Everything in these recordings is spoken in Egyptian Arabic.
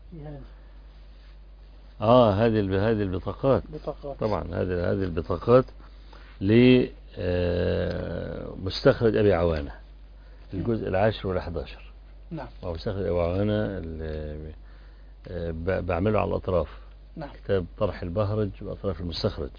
في هذه اه هذه الب- هذه البطاقات بطاقات طبعا هذه هذه البطاقات لمستخرج ابي عوانه الجزء العاشر والأحد عشر نعم وهو مستخرج ابي عوانه اللي آه، ب- بعمله على الاطراف نعم كتاب طرح البهرج واطراف المستخرج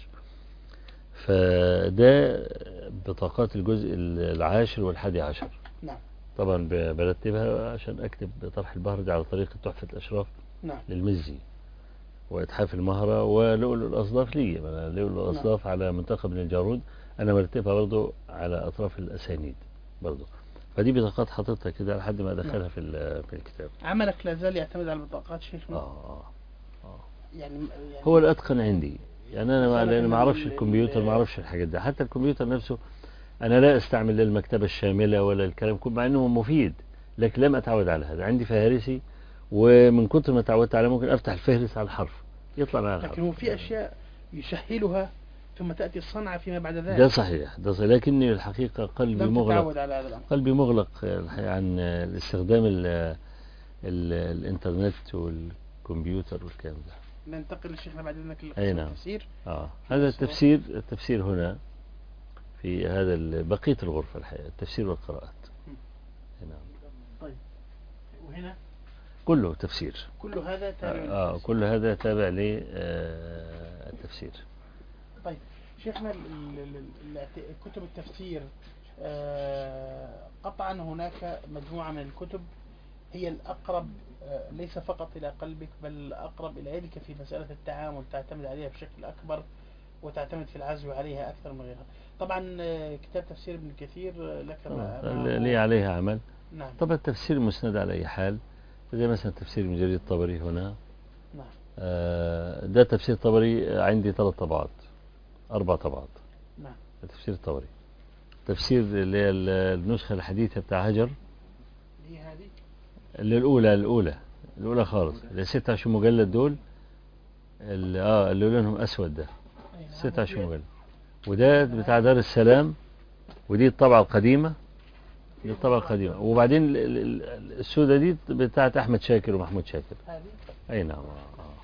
فده بطاقات الجزء العاشر والحادي عشر نعم طبعا ب- برتبها عشان اكتب طرح البهرج على طريقة تحفة الاشراف نعم للمزي وإتحاف المهرة ولؤلؤ الأصداف لي أنا لؤلؤ الأصداف على منتخب من الجارود أنا مرتبها برضو على أطراف الأسانيد برضو فدي بطاقات حاططها كده لحد ما أدخلها في ال- في الكتاب عملك لا زال يعتمد على البطاقات آه شيخنا آه يعني يعني هو الأتقن عندي يعني أنا ما, لكن لأن ما أعرفش ال- الكمبيوتر ال- ما أعرفش الحاجات دي حتى الكمبيوتر نفسه أنا لا أستعمل لا المكتبة الشاملة ولا الكلام كله مع إنه مفيد لكن لم أتعود على هذا عندي فهارسي ومن كتر ما تعودت عليه ممكن أفتح الفهرس على الحرف يطلع معي الحرف لكن هو في أشياء يسهلها ثم تأتي الصنعة فيما بعد ذلك ده صحيح ده صحيح لكني الحقيقة قلبي لم مغلق تتعود على هذا الأمر قلبي مغلق الحقيقة عن الاستخدام ال ال الانترنت والكمبيوتر والكلام ده ننتقل لشيخنا بعد إذنك أي للقسم نعم. التفسير اه هذا التفسير التفسير هنا في هذا ال- بقية الغرفة الحقيقة التفسير والقراءات أي نعم وهنا كله تفسير كل هذا تابع اه للتفسير. كل هذا تابع للتفسير طيب شيخنا ال- ال- ال- ال- كتب التفسير آه، قطعا هناك مجموعة من الكتب هي الأقرب آه، ليس فقط إلى قلبك بل الأقرب إلى يدك في مسألة التعامل تعتمد عليها بشكل أكبر وتعتمد في العزو عليها أكثر من غيرها طبعا آه، كتاب تفسير ابن كثير آه، لك معه- لي عليها عمل نعم طبعا التفسير مسند على أي حال زي مثلا تفسير ابن جرير الطبري هنا نعم آه، ده تفسير طبري عندي ثلاث طبعات أربع طبعات نعم ده تفسير طبري تفسير اللي هي ال- النسخة الحديثة بتاع هجر هي هذه اللي الأولى الأولى الأولى خالص اللي 26 مجلد دول اللي اه اللي لونهم أسود ده أي نعم. 26 مجلد وده بتاع دار السلام ودي الطبعة القديمة دي الطبعة القديمة وبعدين ال- ال- ال- السودة دي بتاعت أحمد شاكر ومحمود شاكر هذه أي نعم آه. آه.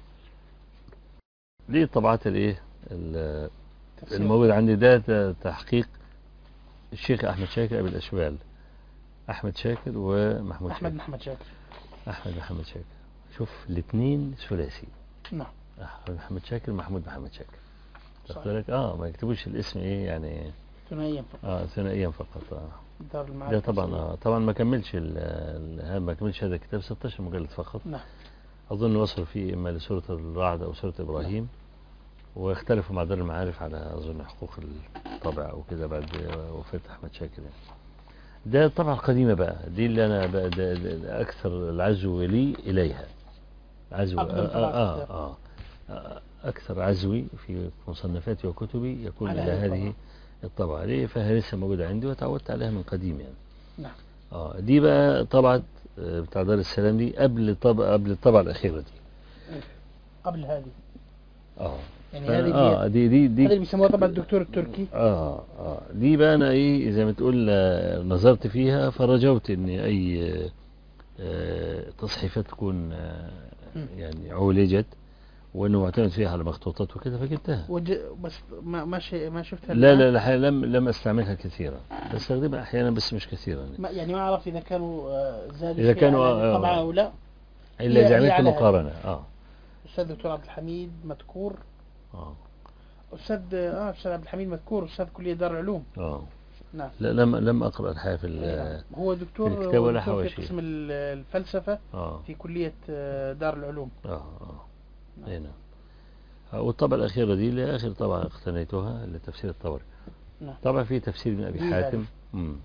دي الطبعات الإيه ال- تفسير. الموجود عندي ده ت- تحقيق الشيخ أحمد شاكر أبي الأشوال أحمد شاكر ومحمود أحمد شاكر محمد شاكر أحمد محمد شاكر شوف الاثنين ثلاثي نعم أحمد محمد شاكر محمود محمد شاكر صحيح. تاخد بالك اه ما يكتبوش الاسم ايه يعني ثنائيا فقط اه ثنائيا فقط اه دار المعارف ده طبعا الأصلية. آه طبعا ما كملش ال- ال- هذا ما كملش هذا الكتاب 16 مجلد فقط نعم اظن وصلوا فيه اما لسوره الرعد او سوره ابراهيم واختلفوا مع دار المعارف على اظن حقوق الطبع او كده بعد وفاه احمد شاكر يعني. ده الطبعه القديمه بقى دي اللي انا بقى ده ده اكثر العزو لي اليها عزو أقدم آه طبعة آه, كتاب. آه, آه أكثر عزوي في مصنفاتي وكتبي يكون على إلى هذه هذه الطبعة ليه فهي لسه موجودة عندي وتعودت عليها من قديم يعني نعم اه دي بقى طبعة آه، بتاع دار السلام دي قبل طبعة قبل الطبعة الأخيرة دي قبل هذه اه يعني ف- هذه اه دي دي هذه اللي دي بيسموها طبعا الدكتور التركي اه اه دي بقى انا ايه زي ما تقول آه، نظرت فيها فرجوت ان اي آه، آه، تصحيفات تكون آه، مم. يعني عولجت وانه معتمد فيها على مخطوطات وكده فجبتها وج... بس ما ما شيء ما شفتها لا الآن. لا الحقيقة لم لم استعملها كثيرا بستخدمها احيانا بس مش كثيرا يعني. ما يعني ما اعرف اذا كانوا آه، زادوا إذا شيء كانوا، على آه، طبعا آه. او لا الا هي- اذا هي عملت على مقارنة اه استاذ دكتور عبد الحميد مذكور اه استاذ اه استاذ عبد الحميد مذكور استاذ كليه دار العلوم اه نعم لا لم لم اقرا الحقيقة في أي ال- نعم. هو دكتور في الكتاب هو ولا دكتور في حواشي. قسم ال- الفلسفه اه في كليه آه، دار العلوم اه اه اي نعم آه، والطبعة الأخيرة دي اللي آخر طبعة اقتنيتها لتفسير الطبري نعم. طبعا في تفسير من أبي دي حاتم مم.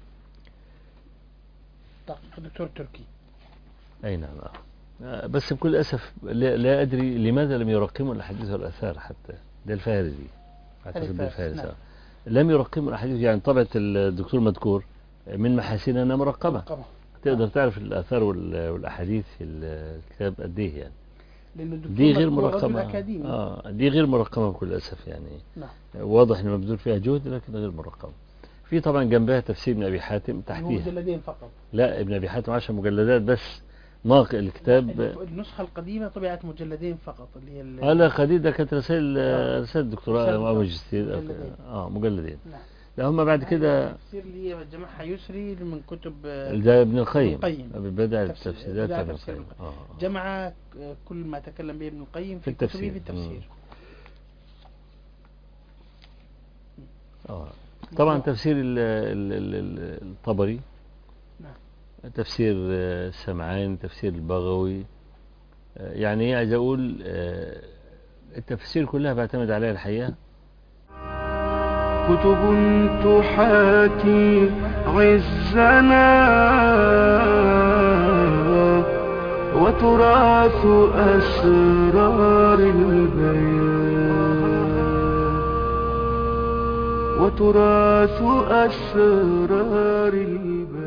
تحقيق الدكتور التركي أي نعم آه. آه، بس بكل أسف لا, لا أدري لماذا لم يرقموا الأحاديث والآثار حتى ده الفهرس دي أعتقد ده الفهرس، الفهرس نعم. آه. لم يرقموا الأحاديث يعني طبعة الدكتور مذكور من محاسنها أنها مرقمة مرقمة. تقدر تعرف الآثار وال- والأحاديث في الكتاب قد إيه يعني لانه الدكتور دي غير مذكور رجل مرقمة اكاديمي آه دي غير مرقمة بكل أسف يعني نعم واضح انه مبذول فيها جهد لكن غير مرقم في طبعا جنبها تفسير ابن ابي حاتم هو تحتيها مجلدين فقط لا ابن ابي حاتم 10 مجلدات بس ناقل الكتاب النسخة القديمة طبعت مجلدين فقط اللي هي ال- اه لا خديد ده كانت رسائل آه. رسائل دكتوراه رسائل او دكتوراه. ماجستير مجلدين. اه مجلدين نعم. لا هم بعد كده التفسير اللي هي جمعها يسري من كتب آه، ده ابن القيم القيم. بدع تفسير- التفسيرات بدع ابن تفسير القيم القيم. آه. جمع آه، كل ما تكلم به ابن القيم في, في التفسير. كتبه في التفسير آه. طبعا موضوع. تفسير ال ال ال ال الطبري نعم. تفسير آه، السمعان تفسير البغوي آه، يعني ايه عايز اقول آه، التفسير كلها بعتمد عليها الحقيقه كتب تحاكي عزنا وتراث أسرار البيان وتراث أسرار البيان